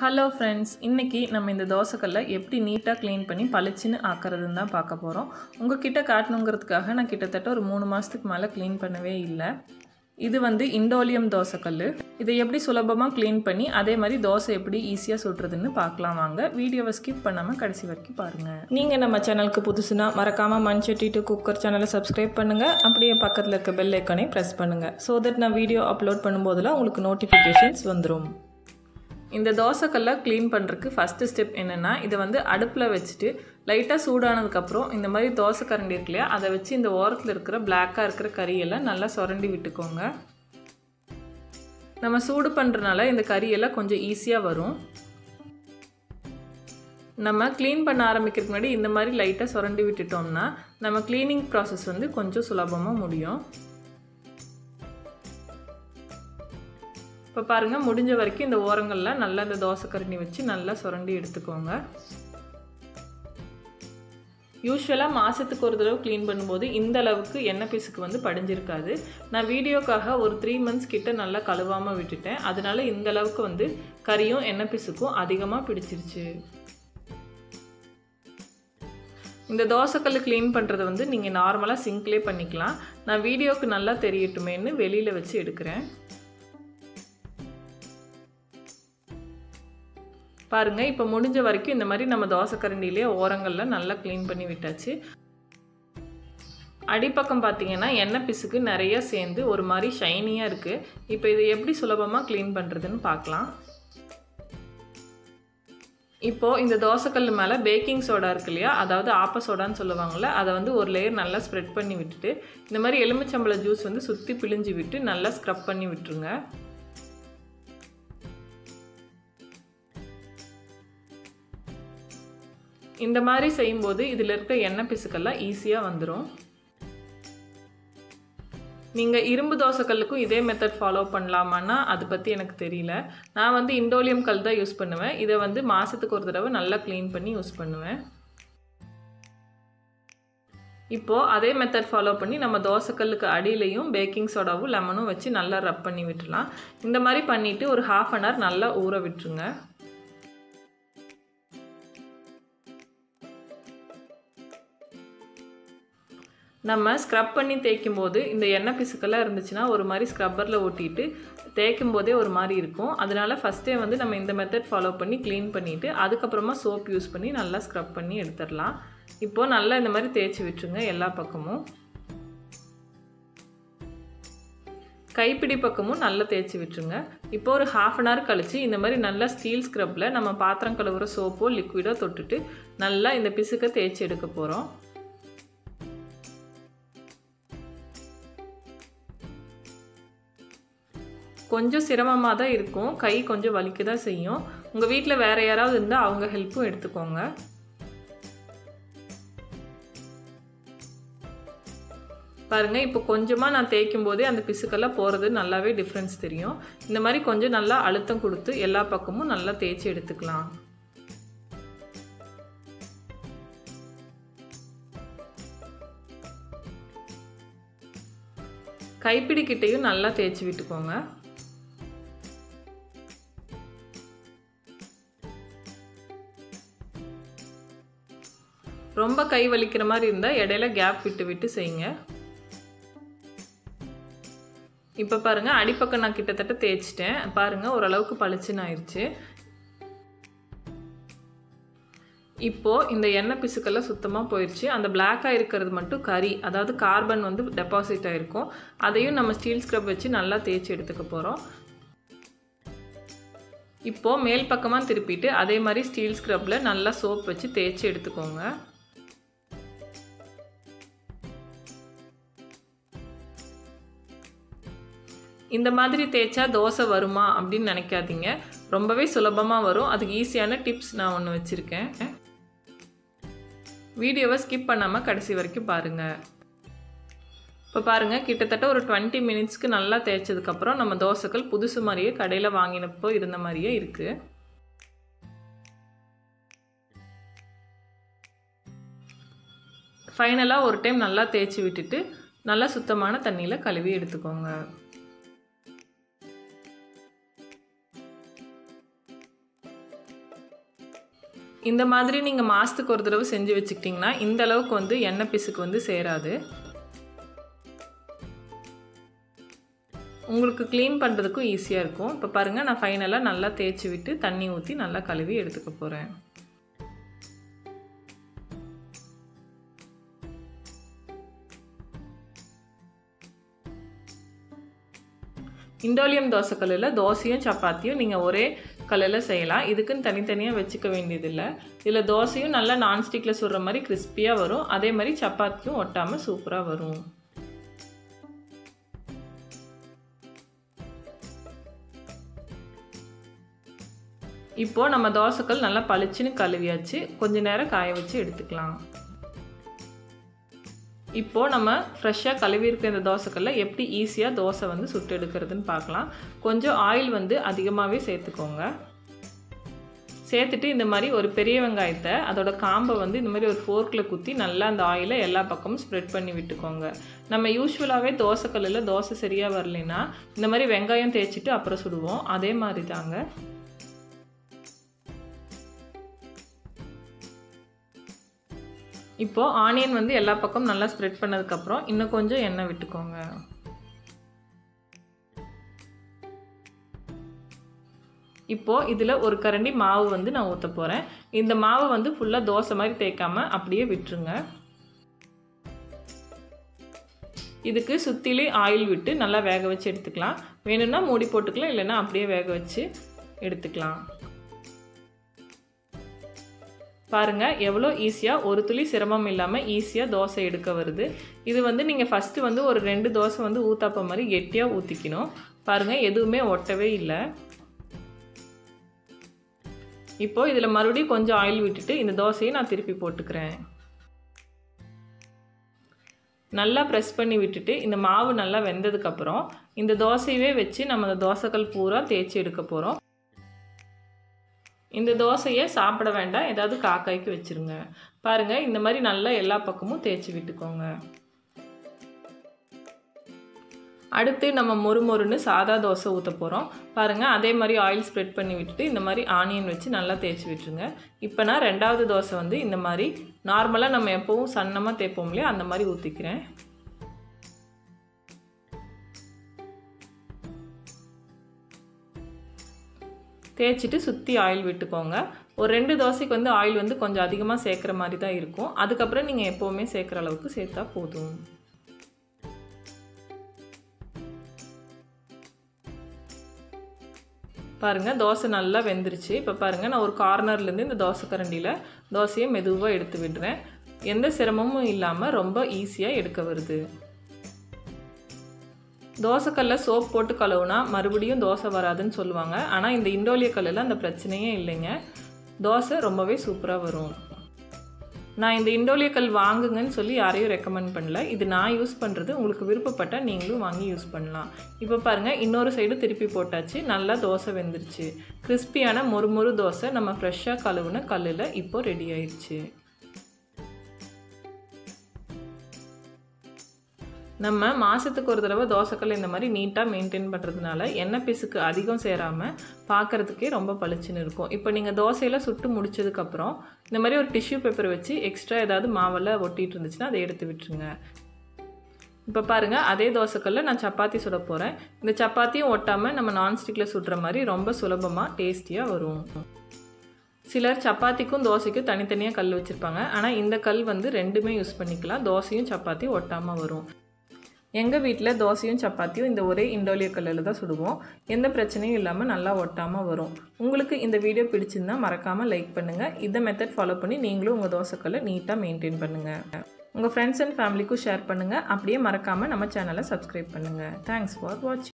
hello friends இன்றைக்கி நம்ம இந்த தோசைக்கல்லை எப்படி நீட்டாக க்ளீன் பண்ணி பளிச்சுன்னு ஆக்கிறதுன்னு தான் பார்க்க போகிறோம் உங்ககிட்ட காட்டணுங்கிறதுக்காக நான் கிட்டத்தட்ட ஒரு மூணு மாதத்துக்கு மேலே க்ளீன் பண்ணவே இல்லை இது வந்து இண்டோலியம் தோசைக்கல் இதை எப்படி சுலபமாக க்ளீன் பண்ணி அதே மாதிரி தோசை எப்படி ஈஸியாக சுடுறதுன்னு பார்க்கலாம் வாங்க வீடியோவை ஸ்கிப் பண்ணாமல் கடைசி வரைக்கும் பாருங்கள் நீங்கள் நம்ம சேனலுக்கு புதுசுனா மறக்காமல் மண்சட்டி டு குக்கர் சேனலை சப்ஸ்கிரைப் பண்ணுங்கள் அப்படியே பக்கத்தில் இருக்க பெல் ஐக்கானே ப்ரெஸ் பண்ணுங்கள் ஸோ தட் நான் வீடியோ அப்லோட் பண்ணும்போதெல்லாம் உங்களுக்கு நோட்டிஃபிகேஷன்ஸ் வந்துடும் இந்த தோசைக்கல்லை க்ளீன் பண்ணுறதுக்கு ஃபஸ்ட்டு ஸ்டெப் என்னென்னா இதை வந்து அடுப்பில் வச்சுட்டு லைட்டாக சூடானதுக்கப்புறம் இந்த மாதிரி தோசை கரண்டி இருக்கு இல்லையா அதை வச்சு இந்த ஓரத்தில் இருக்கிற பிளாக்காக இருக்கிற கறியெல்லாம் நல்லா சுரண்டி விட்டுக்கோங்க நம்ம சூடு பண்ணுறனால இந்த கறியெல்லாம் கொஞ்சம் ஈஸியாக வரும் நம்ம க்ளீன் பண்ண ஆரம்பிக்கிறதுக்கு முன்னாடி இந்த மாதிரி லைட்டாக சுரண்டி விட்டுட்டோம்னா நம்ம க்ளீனிங் ப்ராசஸ் வந்து கொஞ்சம் சுலபமாக முடியும் இப்போ பாருங்கள் முடிஞ்ச வரைக்கும் இந்த ஓரங்களில் நல்லா இந்த தோசை கரண்டி வச்சு நல்லா சுரண்டி எடுத்துக்கோங்க யூஸ்வலாக மாதத்துக்கு ஒரு தடவை க்ளீன் பண்ணும்போது இந்த அளவுக்கு எண்ணெய் பீஸுக்கு வந்து படிஞ்சிருக்காது நான் வீடியோக்காக ஒரு த்ரீ மந்த்ஸ் கிட்ட நல்லா கழுவாமல் விட்டுட்டேன் அதனால இந்த அளவுக்கு வந்து கறியும் எண்ணெய் பீஸுக்கும் அதிகமாக பிடிச்சிருச்சு இந்த தோசைக்கல் க்ளீன் பண்ணுறதை வந்து நீங்கள் நார்மலாக சிங்க்லேயே பண்ணிக்கலாம் நான் வீடியோவுக்கு நல்லா தெரியட்டுமேன்னு வெளியில் வச்சு எடுக்கிறேன் பாருங்கள் இப்போ முடிஞ்ச வரைக்கும் இந்த மாதிரி நம்ம தோசை கரண்டிலே ஓரங்களில் நல்லா க்ளீன் பண்ணி விட்டாச்சு அடிப்பக்கம் பார்த்தீங்கன்னா எண்ணெய் பிசுக்கு நிறைய சேர்ந்து ஒரு மாதிரி ஷைனியாக இருக்குது இப்போ இதை எப்படி சுலபமாக க்ளீன் பண்ணுறதுன்னு பார்க்கலாம் இப்போது இந்த தோசைக்கல் மேலே பேக்கிங் சோடா இருக்கு இல்லையா அதாவது ஆப்ப சோடான்னு சொல்லுவாங்கள்ல அதை வந்து ஒரு லேயர் நல்லா ஸ்ப்ரெட் பண்ணி விட்டுட்டு இந்த மாதிரி எலுமிச்சம்பழ ஜூஸ் வந்து சுற்றி பிழிஞ்சு விட்டு நல்லா ஸ்க்ரப் பண்ணி விட்டுருங்க இந்த மாதிரி செய்யும்போது இதில் இருக்க எண்ணெய் பிசுக்கெல்லாம் ஈஸியாக வந்துடும் நீங்கள் இரும்பு தோசைக்கல்லுக்கும் இதே மெத்தட் ஃபாலோ பண்ணலாமான்னா அதை பற்றி எனக்கு தெரியல நான் வந்து இண்டோலியம் கல் தான் யூஸ் பண்ணுவேன் இதை வந்து மாதத்துக்கு ஒரு தடவை நல்லா க்ளீன் பண்ணி யூஸ் பண்ணுவேன் இப்போது அதே மெத்தட் ஃபாலோ பண்ணி நம்ம தோசைக்கல்லுக்கு அடியிலையும் பேக்கிங் சோடாவும் லெமனும் வச்சு நல்லா ரப் பண்ணி விட்டுலாம் இந்த மாதிரி பண்ணிவிட்டு ஒரு ஹாஃப் அன் ஹவர் நல்லா ஊற விட்டுருங்க நம்ம ஸ்க்ரப் பண்ணி தேய்க்கும் போது இந்த எண்ணெய் பிசுக்கெல்லாம் இருந்துச்சுன்னா ஒரு மாதிரி ஸ்க்ரப்பரில் ஒட்டிட்டு தேய்க்கும் போதே ஒரு மாதிரி இருக்கும் அதனால் ஃபஸ்ட்டே வந்து நம்ம இந்த மெத்தட் ஃபாலோ பண்ணி க்ளீன் பண்ணிவிட்டு அதுக்கப்புறமா சோப் யூஸ் பண்ணி நல்லா ஸ்க்ரப் பண்ணி எடுத்துடலாம் இப்போது நல்லா இந்த மாதிரி தேய்ச்சி விட்டுருங்க எல்லா பக்கமும் கைப்பிடி பக்கமும் நல்லா தேய்ச்சி விட்டுருங்க இப்போ ஒரு ஹாஃப் அன் ஹவர் கழித்து இந்த மாதிரி நல்லா ஸ்டீல் ஸ்க்ரப்பில் நம்ம பாத்திரம் கழுவுற சோப்போ லிக்விடோ தொட்டுட்டு நல்லா இந்த பிசுக்கை தேய்ச்சி எடுக்க போகிறோம் கொஞ்சம் சிரமமாக தான் இருக்கும் கை கொஞ்சம் வலிக்க தான் செய்யும் உங்கள் வீட்டில் வேறு யாராவது இருந்தால் அவங்க ஹெல்ப்பும் எடுத்துக்கோங்க பாருங்கள் இப்போ கொஞ்சமாக நான் தேய்க்கும் போதே அந்த பிசுக்கெல்லாம் போகிறது நல்லாவே டிஃப்ரென்ஸ் தெரியும் இந்த மாதிரி கொஞ்சம் நல்லா அழுத்தம் கொடுத்து எல்லா பக்கமும் நல்லா தேய்ச்சி எடுத்துக்கலாம் கைப்பிடி கிட்டையும் நல்லா தேய்ச்சி விட்டுக்கோங்க ரொம்ப கை வலிக்கிற மாதிரி இருந்தால் இடையில கேப் விட்டு விட்டு செய்யுங்க இப்போ பாருங்கள் அடிப்பக்கம் நான் கிட்டத்தட்ட தேய்ச்சிட்டேன் பாருங்கள் ஓரளவுக்கு பளிச்சுன்னு ஆயிடுச்சு இப்போது இந்த எண்ணெய் பிசுக்கெல்லாம் சுத்தமாக போயிடுச்சு அந்த பிளாக்காக இருக்கிறது மட்டும் கறி அதாவது கார்பன் வந்து டெபாசிட் ஆகிருக்கும் அதையும் நம்ம ஸ்டீல் ஸ்க்ரப் வச்சு நல்லா தேய்ச்சி எடுத்துக்க போகிறோம் இப்போது மேல் பக்கமாக திருப்பிட்டு அதே மாதிரி ஸ்டீல் ஸ்க்ரப்பில் நல்லா சோப் வச்சு தேய்ச்சி எடுத்துக்கோங்க இந்த மாதிரி தேய்ச்சா தோசை வருமா அப்படின்னு நினைக்காதீங்க ரொம்பவே சுலபமாக வரும் அதுக்கு ஈஸியான டிப்ஸ் நான் ஒன்று வச்சுருக்கேன் வீடியோவை ஸ்கிப் பண்ணாமல் கடைசி வரைக்கும் பாருங்கள் இப்போ பாருங்கள் கிட்டத்தட்ட ஒரு டுவெண்ட்டி மினிட்ஸ்க்கு நல்லா தேய்ச்சதுக்கப்புறம் நம்ம தோசைகள் புதுசு மாதிரியே கடையில் வாங்கினப்போ இருந்த மாதிரியே இருக்குது ஃபைனலாக ஒரு டைம் நல்லா தேய்ச்சி விட்டுட்டு நல்லா சுத்தமான தண்ணியில் கழுவி எடுத்துக்கோங்க இந்த மாதிரி நீங்கள் மாதத்துக்கு ஒரு தடவை செஞ்சு வச்சுக்கிட்டிங்கன்னா இந்த அளவுக்கு வந்து எண்ணெய் பிசுக்கு வந்து சேராது உங்களுக்கு க்ளீன் பண்ணுறதுக்கும் ஈஸியாக இருக்கும் இப்போ பாருங்கள் நான் ஃபைனலாக நல்லா தேய்ச்சி விட்டு தண்ணி ஊற்றி நல்லா கழுவி எடுத்துக்க போகிறேன் இண்டோலியம் தோசைக்கல்லில் தோசையும் சப்பாத்தியும் நீங்கள் ஒரே கல்லில் செய்யலாம் இதுக்குன்னு தனித்தனியாக வச்சுக்க வேண்டியதில்லை இதில் தோசையும் நல்லா நான்ஸ்டிக்கில் சுடுற மாதிரி கிறிஸ்பியாக வரும் அதே மாதிரி சப்பாத்தியும் ஒட்டாமல் சூப்பராக வரும் இப்போது நம்ம தோசைக்கல் நல்லா பளிச்சுன்னு கழுவியாச்சு கொஞ்ச நேரம் காய வச்சு எடுத்துக்கலாம் இப்போது நம்ம ஃப்ரெஷ்ஷாக கழுவி இருக்க இந்த தோசைக்கல்ல எப்படி ஈஸியாக தோசை வந்து சுட்டு எடுக்கிறதுன்னு பார்க்கலாம் கொஞ்சம் ஆயில் வந்து அதிகமாகவே சேர்த்துக்கோங்க சேர்த்துட்டு இந்த மாதிரி ஒரு பெரிய வெங்காயத்தை அதோட காம்பை வந்து இந்த மாதிரி ஒரு ஃபோர்க்கில் குத்தி நல்லா அந்த ஆயிலை எல்லா பக்கமும் ஸ்ப்ரெட் பண்ணி விட்டுக்கோங்க நம்ம யூஸ்வலாகவே தோசைக்கல்லில் தோசை சரியாக வரலைன்னா இந்த மாதிரி வெங்காயம் தேய்ச்சிட்டு அப்புறம் சுடுவோம் அதே மாதிரி தாங்க இப்போது ஆனியன் வந்து எல்லா பக்கம் நல்லா ஸ்ப்ரெட் பண்ணதுக்கப்புறம் இன்னும் கொஞ்சம் எண்ணெய் விட்டுக்கோங்க இப்போது இதில் ஒரு கரண்டி மாவு வந்து நான் ஊற்ற போகிறேன் இந்த மாவை வந்து ஃபுல்லாக தோசை மாதிரி தேய்க்காமல் அப்படியே விட்டுருங்க இதுக்கு சுற்றிலே ஆயில் விட்டு நல்லா வேக வச்சு எடுத்துக்கலாம் வேணும்னா மூடி போட்டுக்கலாம் இல்லைன்னா அப்படியே வேக வச்சு எடுத்துக்கலாம் பாருங்கள் எவ்வளோ ஈஸியாக ஒரு துளி சிரமம் இல்லாமல் ஈஸியாக தோசை எடுக்க வருது இது வந்து நீங்கள் ஃபஸ்ட்டு வந்து ஒரு ரெண்டு தோசை வந்து ஊத்தாப்ப மாதிரி கெட்டியாக ஊற்றிக்கணும் பாருங்கள் எதுவுமே ஒட்டவே இல்லை இப்போது இதில் மறுபடியும் கொஞ்சம் ஆயில் விட்டுட்டு இந்த தோசையை நான் திருப்பி போட்டுக்கிறேன் நல்லா ப்ரெஸ் பண்ணி விட்டுட்டு இந்த மாவு நல்லா வெந்ததுக்கப்புறம் இந்த தோசையவே வச்சு நம்ம அந்த தோசைக்கல் பூரா தேய்ச்சி எடுக்க போகிறோம் இந்த தோசையை சாப்பிட வேண்டாம் ஏதாவது காக்காய்க்கு வச்சுருங்க பாருங்கள் இந்த மாதிரி நல்லா எல்லா பக்கமும் தேய்ச்சி விட்டுக்கோங்க அடுத்து நம்ம மொறு மொறுன்னு சாதா தோசை ஊற்ற போகிறோம் பாருங்கள் அதே மாதிரி ஆயில் ஸ்ப்ரெட் பண்ணி விட்டுட்டு இந்த மாதிரி ஆனியன் வச்சு நல்லா தேய்ச்சி விட்டுருங்க இப்போ நான் ரெண்டாவது தோசை வந்து இந்த மாதிரி நார்மலாக நம்ம எப்போவும் சன்னமாக தேய்ப்போம் இல்லையா அந்த மாதிரி ஊற்றிக்கிறேன் தேய்ச்சிட்டு சுற்றி ஆயில் விட்டுக்கோங்க ஒரு ரெண்டு தோசைக்கு வந்து ஆயில் வந்து கொஞ்சம் அதிகமாக சேர்க்குற மாதிரி தான் இருக்கும் அதுக்கப்புறம் நீங்கள் எப்போவுமே சேர்க்குற அளவுக்கு சேர்த்தா போதும் பாருங்கள் தோசை நல்லா வெந்துருச்சு இப்போ பாருங்கள் நான் ஒரு கார்னர்லேருந்து இந்த தோசை கரண்டியில் தோசையை மெதுவாக எடுத்து விடுறேன் எந்த சிரமமும் இல்லாமல் ரொம்ப ஈஸியாக எடுக்க வருது தோசைக்கல்ல சோப் போட்டு கழுவுனா மறுபடியும் தோசை வராதுன்னு சொல்லுவாங்க ஆனால் இந்த இண்டோலிய கல்லில் அந்த பிரச்சனையே இல்லைங்க தோசை ரொம்பவே சூப்பராக வரும் நான் இந்த இண்டோலிய கல் வாங்குங்கன்னு சொல்லி யாரையும் ரெக்கமெண்ட் பண்ணல இது நான் யூஸ் பண்ணுறது உங்களுக்கு விருப்பப்பட்டால் நீங்களும் வாங்கி யூஸ் பண்ணலாம் இப்போ பாருங்கள் இன்னொரு சைடு திருப்பி போட்டாச்சு நல்லா தோசை வெந்துருச்சு கிறிஸ்பியான மொறு மொறு தோசை நம்ம ஃப்ரெஷ்ஷாக கழுவுன கல்லில் இப்போ ரெடி ஆயிடுச்சு நம்ம மாதத்துக்கு ஒரு தடவை தோசைக்கல் இந்த மாதிரி நீட்டாக மெயின்டைன் பண்ணுறதுனால எண்ணெய் பிசுக்கு அதிகம் சேராமல் பார்க்குறதுக்கே ரொம்ப பளிச்சுன்னு இருக்கும் இப்போ நீங்கள் தோசையில் சுட்டு முடிச்சதுக்கப்புறம் இந்த மாதிரி ஒரு டிஷ்யூ பேப்பர் வச்சு எக்ஸ்ட்ரா ஏதாவது மாவில் ஒட்டிகிட்டு இருந்துச்சுன்னா அதை எடுத்து விட்டுருங்க இப்போ பாருங்கள் அதே தோசைக்கல்ல நான் சப்பாத்தி சுட போகிறேன் இந்த சப்பாத்தியும் ஒட்டாமல் நம்ம நான்ஸ்டிக்கில் சுடுற மாதிரி ரொம்ப சுலபமாக டேஸ்டியாக வரும் சிலர் சப்பாத்திக்கும் தோசைக்கும் தனித்தனியாக கல் வச்சுருப்பாங்க ஆனால் இந்த கல் வந்து ரெண்டுமே யூஸ் பண்ணிக்கலாம் தோசையும் சப்பாத்தியும் ஒட்டாமல் வரும் எங்கள் வீட்டில் தோசையும் சப்பாத்தியும் இந்த ஒரே இண்டோலிய கல்லில் தான் சுடுவோம் எந்த பிரச்சனையும் இல்லாமல் நல்லா ஒட்டாமல் வரும் உங்களுக்கு இந்த வீடியோ பிடிச்சிருந்தா மறக்காமல் லைக் பண்ணுங்கள் இந்த மெத்தட் ஃபாலோ பண்ணி நீங்களும் உங்கள் தோசைக்கல்லை நீட்டாக மெயின்டைன் பண்ணுங்கள் உங்கள் ஃப்ரெண்ட்ஸ் அண்ட் ஃபேமிலிக்கும் ஷேர் பண்ணுங்கள் அப்படியே மறக்காமல் நம்ம சேனலை சப்ஸ்கிரைப் பண்ணுங்கள் தேங்க்ஸ் ஃபார் வாட்சிங்